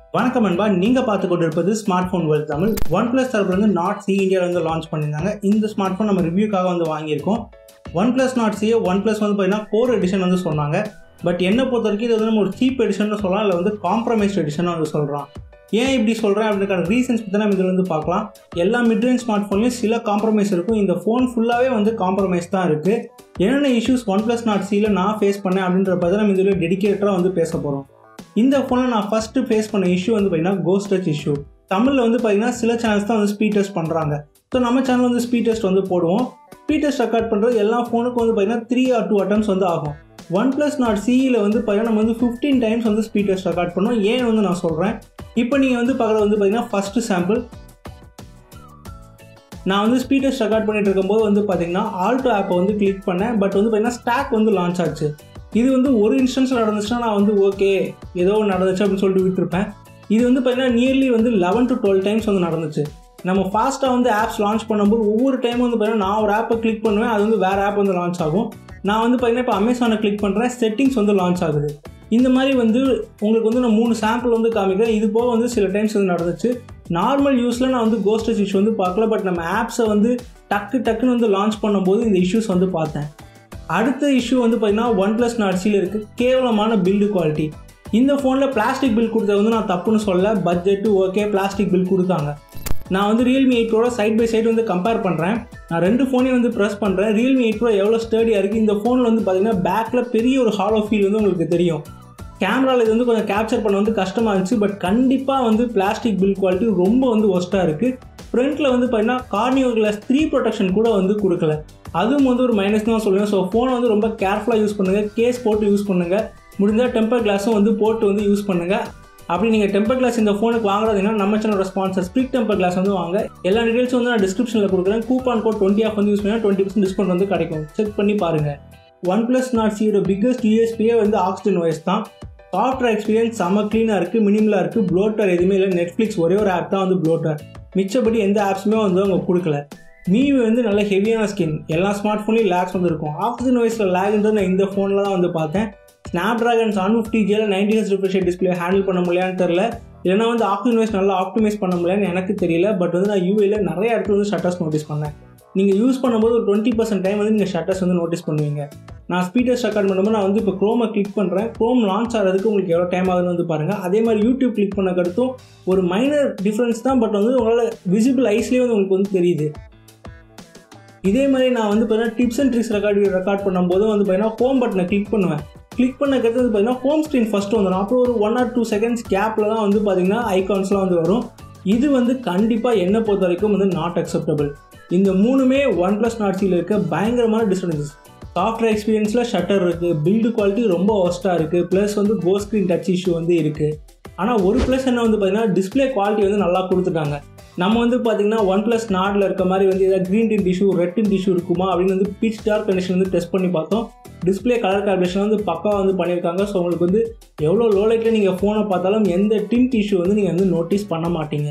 வணக்கம் அன்பா நீங்க பார்த்து கொண்டு இருப்பது smart phone world Tamil one plus தரப்புல இருந்து நாட் சி இந்தியாவில் வந்து லான்ச் பண்ணியிருந்தாங்க இந்த ஸ்மார்ட் ஃபோன் நம்ம ரிவ்யூக்காக வந்து வாங்கியிருக்கோம் one plus Nord C one plus வந்து பார்த்தீங்கன்னா கோர் எடிஷன் வந்து சொன்னாங்க பட் என்ன பொறுத்த வரைக்கும் இது வந்து நம்ம ஒரு சீப் எடிஷன் சொல்லலாம் இல்லை வந்து காம்ப்ரமைஸ்ட் எடிஷன் வந்து சொல்கிறான் ஏன் இப்படி சொல்கிறேன் அப்படின்றக்கான ரீசன்ஸ் பற்றி நம்ம இதில் வந்து பார்க்கலாம் எல்லா மிட்ரேஞ்ச் ஸ்மார்ட் ஃபோன்லையும் சில காம்ப்ரமைஸ் இருக்கும் இந்த ஃபோன் ஃபுல்லாகவே வந்து காம்ப்ரமைஸ் தான் இருக்குது என்னென்ன இஷ்யூஸ் ஒன் ப்ளஸ் நாட் சியில் நான் ஃபேஸ் பண்ணேன் அப்படின்ற பற்றி நம்ம இதில் டெடிக்கேட்டராக வந்து பேச போகிறோம் இந்த ஃபோனில் நான் ஃபஸ்ட்டு ஃபேஸ் பண்ண இஷ்யூ வந்து பார்த்தீங்கன்னா கோஸ்ட் டச் இஷ்யூ தமிழில் வந்து பார்த்தீங்கன்னா சில சேனல்ஸ் தான் வந்து ஸ்பீட் டெஸ்ட் பண்ணுறாங்க ஸோ நம்ம சேனல் வந்து ஸ்பீட் டெஸ்ட் வந்து போடுவோம் ஸ்பீட் டெஸ்ட் ரெக்கார்ட் பண்ணுறது எல்லா ஃபோனுக்கும் வந்து பார்த்தீங்கன்னா த்ரீ ஆர் டூ அட்டம்ஸ் வந்து ஆகும் ஒன் ப்ளஸ் நாட் சியில் வந்து பார்த்தீங்கன்னா நம்ம வந்து ஃபிஃப்டீன் டைம்ஸ் வந்து ஸ்பீட் டெஸ்ட் ரெக்கார்ட் பண்ணோம் ஏன் வந்து நான் சொல்கிறேன் இப்போ நீங்கள் வந்து பார்க்குறது வந்து பார்த்தீங்கன்னா ஃபஸ்ட்டு சாம்பிள் நான் வந்து ஸ்பீட் டெஸ்ட் ரெக்கார்ட் பண்ணிட்டு இருக்கும்போது வந்து பார்த்தீங்கன்னா ஆல்டோ ஆப்பை வந்து கிளிக் பண்ணேன் பட் வந்து பார்த்தீங்கன்னா ஸ்டாக் வந்து லான்ச் ஆச்சு இது வந்து ஒரு இன்ஸ்டன்ஸில் நடந்துச்சுன்னா நான் வந்து ஓகே ஏதோ ஒன்று நடந்துச்சு அப்படின்னு சொல்லிட்டு விட்டுருப்பேன் இது வந்து பார்த்தீங்கன்னா நியர்லி வந்து லெவன் டு டுவெல் டைம்ஸ் வந்து நடந்துச்சு நம்ம ஃபாஸ்ட்டாக வந்து ஆப்ஸ் லான்ச் பண்ணும்போது ஒவ்வொரு டைம் வந்து பார்த்தீங்கன்னா நான் ஒரு ஆப்பை கிளிக் பண்ணுவேன் அது வந்து வேறு ஆப் வந்து லான்ச் ஆகும் நான் வந்து பார்த்தீங்கன்னா இப்போ அமேசானை கிளிக் பண்ணுறேன் செட்டிங்ஸ் வந்து லான்ச் ஆகுது இந்த மாதிரி வந்து உங்களுக்கு வந்து நான் மூணு சாம்பிள் வந்து காமிக்கிறேன் இது போக வந்து சில டைம்ஸ் வந்து நடந்துச்சு நார்மல் யூஸில் நான் வந்து கோஸ்டஸ் இஷ்யூ வந்து பார்க்கல பட் நம்ம ஆப்ஸை வந்து டக்கு டக்குன்னு வந்து லான்ச் பண்ணும்போது இந்த இஷ்யூஸ் வந்து பார்த்தேன் அடுத்த இஷ்யூ வந்து பார்த்தீங்கன்னா ஒன் ப்ளஸ் நாட்ஸில் இருக்குது கேவலமான பில்டு குவாலிட்டி இந்த ஃபோனில் பிளாஸ்டிக் பில் கொடுத்தது வந்து நான் தப்புன்னு சொல்ல பட்ஜெட்டு ஓகே பிளாஸ்டிக் பில் கொடுத்தாங்க நான் வந்து ரியல்மி எயிட் ப்ரோட சைட் பை சைடு வந்து கம்பேர் பண்ணுறேன் நான் ரெண்டு ஃபோனையும் வந்து ப்ரெஸ் பண்ணுறேன் ரியல்மி எயிட் ப்ரோ எவ்வளோ ஸ்டடியாக இருக்குது இந்த ஃபோனில் வந்து பார்த்தீங்கன்னா பேக்கில் பெரிய ஒரு ஹாலோ ஃபீல் வந்து உங்களுக்கு தெரியும் கேமராவில் இது வந்து கொஞ்சம் கேப்சர் பண்ண வந்து கஷ்டமாக இருந்துச்சு பட் கண்டிப்பாக வந்து பிளாஸ்டிக் பில் குவாலிட்டி ரொம்ப வந்து ஒஸ்ட்டாக இருக்குது ஃப்ரண்ட்டில் வந்து பார்த்தீங்கன்னா கார்னியோ கிளாஸ் த்ரீ ப்ரொடெக்ஷன் கூட வந்து கொடுக்கல அதுவும் வந்து ஒரு மைனஸ் தான் சொல்லுவேன் ஸோ ஃபோனை வந்து ரொம்ப கேர்ஃபுல்லாக யூஸ் பண்ணுங்கள் கேஸ் போட்டு யூஸ் பண்ணுங்கள் முடிஞ்சால் டெம்பர் கிளாஸும் வந்து போட்டு வந்து யூஸ் பண்ணுங்கள் அப்படி நீங்கள் டெம்பர் கிளாஸ் இந்த ஃபோனுக்கு வாங்குறதுன்னா நம்ம சேனலோட ஸ்பான்சர் ஸ்பிரிக் டெம்பர் கிளாஸ் வந்து வாங்க எல்லா டீடைல்ஸும் வந்து நான் டிஸ்கிரிப்ஷனில் கொடுக்குறேன் கூப்பான் கோட் டுவெண்ட்டி ஆஃப் வந்து யூஸ் பண்ணால் டுவெண்ட்டி பர்சன்ட் டிஸ்கவுண்ட் வந்து கிடைக்கும் செக் பண்ணி பாருங்கள் ஒன் ப்ளஸ் நாட் சியோட பிக்கஸ்ட் யூஎஸ்பியே வந்து ஆக்சிஜன் வாய்ஸ் தான் சாஃப்ட்வேர் எக்ஸ்பீரியன்ஸ் செம்ம க்ளீனாக இருக்குது மினிமலாக இருக்குது ப்ளோட்டர் எதுவுமே இல்லை நெட்ஃப்ளிக்ஸ் ஒரே ஒரு ஆப் தான் வந்து ப்ளோட்டர் மிச்சப்படி எந்த ஆப்ஸுமே வந்து அவங்க கொடுக்கல மீவி வந்து நல்ல ஹெவியான ஸ்கின் எல்லா ஸ்மார்ட் ஃபோன்லேயும் லேக்ஸ் வந்து இருக்கும் ஆக்சிஜன் வாய்ஸில் லேக்ன்றது நான் இந்த ஃபோனில் தான் வந்து பார்த்தேன் ஸ்னாப் ட்ராகன் செவன் ஃபிஃப்டி ஜியில் ninety H refresh display handle பண்ண முடியான்னு தெரில இல்லைனா வந்து ஆக்சிஜன் வாய்ஸ் நல்லா ஆப்டிமைஸ் பண்ண முடியலன்னு எனக்கு தெரியல பட் வந்து நான் யூஏல நிறைய இடத்துல வந்து ஷட்டர்ஸ் நோட்டீஸ் பண்ணேன் நீங்கள் யூஸ் பண்ணும்போது ஒரு டுவெண்ட்டி பர்சன்ட் டைம் வந்து நீங்கள் ஷட்டர்ஸ் வந்து நோட்டீஸ் பண்ணுவீங்க நான் ஸ்பீடர்ஸ் ரெக்கார்ட் பண்ணும்போது நான் வந்து இப்போ க்ரோமை கிளிக் பண்ணுறேன் க்ரோம் லான்ச் ஆகிறதுக்கு உங்களுக்கு எவ்வளோ டைம் ஆகுதுன்னு வந்து பாருங்கள் அதே மாதிரி யூடியூப் கிளிக் பண்ண கடுத்தும் ஒரு மைனர் டிஃப்ரென்ஸ் தான் பட் வந்து உங்களால் விசிபிள் ஐஸ்லேயே வந்து உங்களுக்கு வந்து தெரியுது இதே மாதிரி நான் வந்து பார்த்தீங்கன்னா tips and tricks record record பண்ணும்போது வந்து பார்த்தீங்கன்னா ஹோம் பட்டனை கிளிக் பண்ணுவேன் கிளிக் பண்ண கருத்து வந்து பார்த்தீங்கன்னா ஹோம் ஸ்க்ரீன் ஃபஸ்ட்டு வந்துடும் அப்புறம் ஒரு ஒன் ஆர் டூ செகண்ட்ஸ் கேப்பில் தான் வந்து பார்த்தீங்கன்னா ஐகான்ஸ்லாம் வந்து வரும் இது வந்து கண்டிப்பாக என்னை பொறுத்த வரைக்கும் வந்து நாட் அக்செப்டபிள் இந்த மூணுமே ஒன் ப்ளஸ் நாட் சியில் இருக்க பயங்கரமான டிஸ்டர்பன்சஸ் சாஃப்ட்வேர் எக்ஸ்பீரியன்ஸில் ஷட்டர் இருக்குது பில்டு குவாலிட்டி ரொம்ப ஒஸ்ட்டாக இருக்குது ப்ளஸ் வந்து கோ ஸ்க்ரீன் டச் இஷ்யூ வந்து இருக்குது ஆனால் ஒரு ப்ளஸ் என்ன வந்து பார்த்தீங்கன்னா டிஸ்பிளே குவாலிட்டி வந்து நல்லா கொடுத்துட்டாங்க நம்ம வந்து பார்த்தீங்கன்னா ஒன் ப்ளஸ் நாடில் இருக்க மாதிரி வந்து ஏதாவது green tint issue red tint issue இருக்குமா அப்படின்னு வந்து பிச் டார்க் கண்டிஷன் வந்து டெஸ்ட் பண்ணி பார்த்தோம் டிஸ்பிளே கலர் கால்குலேஷன் வந்து பக்காவாக வந்து பண்ணியிருக்காங்க ஸோ உங்களுக்கு வந்து எவ்வளோ லோ லைட்டில் நீங்கள் ஃபோனை பார்த்தாலும் எந்த டின் டிஷ்யூ வந்து நீங்கள் வந்து நோட்டீஸ் பண்ண மாட்டீங்க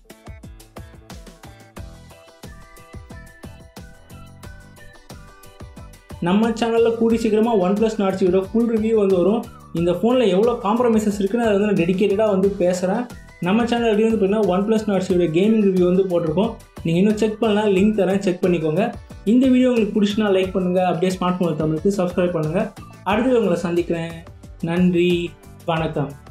நம்ம சேனலில் கூடி சீக்கிரமாக ஒன் ப்ளஸ் நாட்ஸியோட ஃபுல் ரிவ்யூ வந்து வரும் இந்த ஃபோனில் எவ்வளோ காம்ப்ரமைசஸ் இருக்குன்னு அதை வந்து நான் டெடிக்கேட்டடாக வந்து பேசுகிறேன் நம்ம சேனல் எப்படி வந்து பார்த்தீங்கன்னா ஒன் ப்ளஸ் நாட்ஸியோட கேமிங் ரிவ்யூ வந்து போட்டிருக்கோம் நீங்கள் இன்னும் செக் பண்ணலாம் லிங்க் தரேன் செக் பண்ணிக்கோங்க இந்த வீடியோ உங்களுக்கு பிடிச்சினா லைக் பண்ணுங்கள் அப்படியே ஸ்மார்ட் ஃபோன் தமிழுக்கு சப்ஸ்கிரைப் பண்ணுங்கள் அடுத்து உங்களை சந்திக்கிறேன் நன்றி வணக்கம்